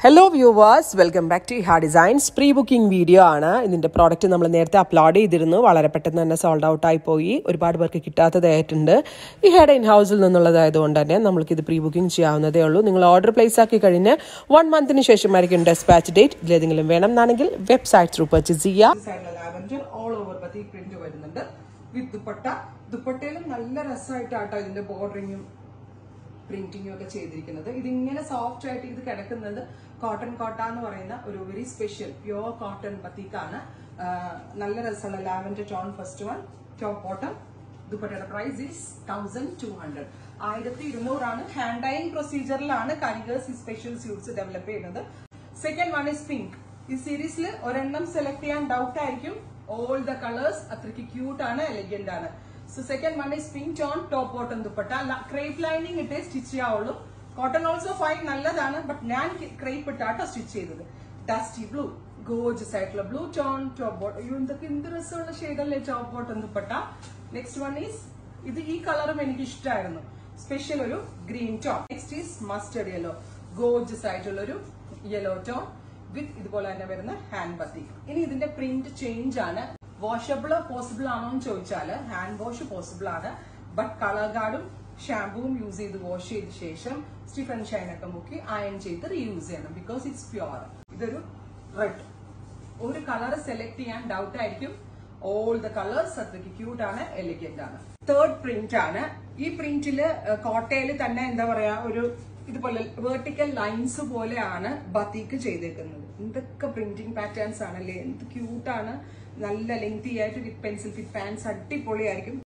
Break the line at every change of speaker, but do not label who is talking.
hello viewers welcome back to ഹാ designs pre booking video ആണ് ഇതിന്റെ പ്രോഡക്റ്റ് നമ്മൾ നേരത്തെ അപ്ലോഡ് ചെയ്തിരുന്നു വളരെ പെട്ടെന്ന് തന്നെ സോൾഡ് ഔട്ട് ആയി പോയി ഒരുപാട് പേർക്ക് കിട്ടാത്തതായിട്ടുണ്ട് ഈ ഹെഡ് ഇൻ ഹൗസിൽ നിന്നുള്ളതായതുകൊണ്ട് തന്നെ നമ്മൾക്ക് ഇത് പ്രീ ബുക്കിംഗ് ചെയ്യാവുന്നതേ ഉള്ളൂ നിങ്ങൾ ഓർഡർ പ്ലേസ് ആക്കി കഴിഞ്ഞ് വൺ മന്തിന് ശേഷമായിരിക്കും ഡെസ്പാച്ച് ഡേറ്റ് ഇതിലേതെങ്കിലും വേണം എന്നാണെങ്കിൽ വെബ്സൈറ്റ് ത്രൂ പർച്ചേസ് ചെയ്യാം lavender all over batik print വരുന്നുണ്ട് വിത്ത് ദുപ്പട്ട ദുപ്പട്ടയിലും നല്ല രസമായിട്ടാട്ടോ ഇതിന്റെ ബോർഡറിങ്ങും പ്രിന്റിങ്ങും ഒക്കെ ചെയ്തിരിക്കുന്നത് ഇതിങ്ങനെ സോഫ്റ്റ് ആയിട്ട് ഇത് കിടക്കുന്നത് കോട്ടൺ കോട്ട എന്ന് പറയുന്ന ഒരു വെരി സ്പെഷ്യൽ പ്യോർ കോട്ടൺ ബത്തീക്കാണ് നല്ല രസമുള്ള lavender tone first one top bottom ദുപ്പട്ടയുടെ price is thousand two hundred ആയിരത്തി ഇരുന്നൂറാണ് ഹാൻഡ് ഡൈയിങ് പ്രൊസീജിയറിലാണ് കാരിഗേഴ്സ് ഈ സ്പെഷ്യൽ സ്യൂട്ട്സ് ഡെവലപ്പ് ചെയ്യുന്നത് സെക്കൻഡ് വൺ ഇസ് പിങ്ക് ഈ സീരീസിൽ ഒരെണ്ണം സെലക്ട് ചെയ്യാൻ ഡൗട്ട് ആയിരിക്കും ഓൾ ദ കളേഴ്സ് അത്രയ്ക്ക് ക്യൂട്ട് ആണ് എലഗന്റ് ആണ് so second one is pink tone top bottom dupatta crepe lining ഇട്ടേ സ്റ്റിച്ച് ചെയ്യാവുള്ളൂ കോട്ടൺ ഓൾസോ ഫൈൻ നല്ലതാണ് ബട്ട് ഞാൻ ക്രേപ്പ് ഇട്ടാട്ടോ സ്റ്റിച്ച് ചെയ്തത് ഡസ്റ്റി ബ്ലൂ ഗോജസ് ആയിട്ടുള്ള ബ്ലൂ ടോൺ ടോപ്പ് ബോട്ടം അയ്യോ എന്തൊക്കെ എന്ത് രസമുള്ള ഷെയ്ഡല്ലേ top bottom dupatta next one is ഇത് ഈ കളറും എനിക്ക് ഇഷ്ടമായിരുന്നു സ്പെഷ്യൽ ഒരു green tone next is mustard yellow gorgeous ആയിട്ടുള്ള ഒരു യെല്ലോ ടോൺ വിത്ത് ഇതുപോലെ തന്നെ വരുന്ന ഹാൻഡ് ബത്തി ഇനി ഇതിന്റെ പ്രിന്റ് ചേഞ്ച് ആണ് വാഷബിൾ പോസിബിൾ ആണോ എന്ന് ചോദിച്ചാല് ഹാൻഡ് വാഷ് പോസിബിൾ ആണ് ബട്ട് കളർ ഗാർഡും ഷാമ്പൂവും യൂസ് ചെയ്ത് വാഷ് ചെയ്ത ശേഷം സ്റ്റിഫൻ ഷൈൻ ഒക്കെ മുക്കി അയൺ ചെയ്ത് റീയൂസ് ചെയ്യണം ബിക്കോസ് ഇറ്റ്സ് പ്യുവർ ഇതൊരു റെഡ് ഒരു കളർ സെലക്ട് ചെയ്യാൻ ഡൗട്ട് ആയിരിക്കും ഓൾ ദ കളേഴ്സ് അത്രയ്ക്ക് ക്യൂട്ട് ആണ് എലിഗന്റ് ആണ് തേർഡ് പ്രിന്റ് ആണ് ഈ പ്രിന്റില് കോട്ടയിൽ തന്നെ എന്താ പറയാ ഒരു ഇതുപോലെ വേർട്ടിക്കൽ ലൈൻസ് പോലെയാണ് ബത്തീക്ക് ചെയ്തേക്കുന്നത് എന്തൊക്കെ പ്രിന്റിംഗ് പാറ്റേൺസ് ആണല്ലേ എന്ത് ക്യൂട്ടാണ് നല്ല ലെങ്തി ആയിട്ട് വിത്ത് പെൻസിൽ ഫിറ്റ് പാൻസ് അടിപൊളിയായിരിക്കും